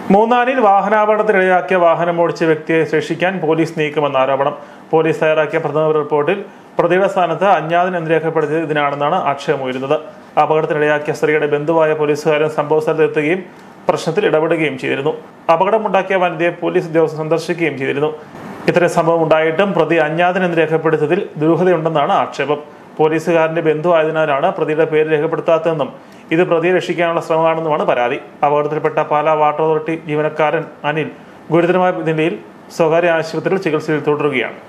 മൂന്നാറിൽ വാഹനാപകടത്തിനിടയാക്കിയ വാഹനം ഓടിച്ച വ്യക്തിയെ രക്ഷിക്കാൻ പോലീസ് നീക്കുമെന്ന ആരോപണം പോലീസ് തയ്യാറാക്കിയ പ്രഥമ റിപ്പോർട്ടിൽ പ്രതിയുടെ സ്ഥാനത്ത് അജ്ഞാതൻ എന്ന് രേഖപ്പെടുത്തിയത് ഇതിനാണെന്നാണ് ആക്ഷേപമുയരുന്നത് അപകടത്തിനിടയാക്കിയ സ്ത്രീയുടെ ബന്ധുവായ പോലീസുകാരൻ സംഭവ സ്ഥലത്തെത്തുകയും പ്രശ്നത്തിൽ ഇടപെടുകയും ചെയ്തിരുന്നു അപകടമുണ്ടാക്കിയ വനിതയെ പോലീസ് ഉദ്യോഗസ്ഥർ സന്ദർശിക്കുകയും ചെയ്തിരുന്നു ഇത്തരം സംഭവം ഉണ്ടായിട്ടും പ്രതി അജ്ഞാതൻ എന്ന് രേഖപ്പെടുത്തിയതിൽ ദുരൂഹതയുണ്ടെന്നാണ് ആക്ഷേപം പോലീസുകാരന്റെ ബന്ധുവായതിനാലാണ് പ്രതിയുടെ പേര് രേഖപ്പെടുത്താത്തതെന്നും ഇത് പ്രതിയെ രക്ഷിക്കാനുള്ള ശ്രമമാണെന്നുമാണ് പരാതി അപകടത്തിൽപ്പെട്ട പാലാ വാട്ടർ അതോറിറ്റി ജീവനക്കാരൻ അനിൽ ഗുരുതരമായ നിലയിൽ സ്വകാര്യ ആശുപത്രിയിൽ ചികിത്സയിൽ തുടരുകയാണ്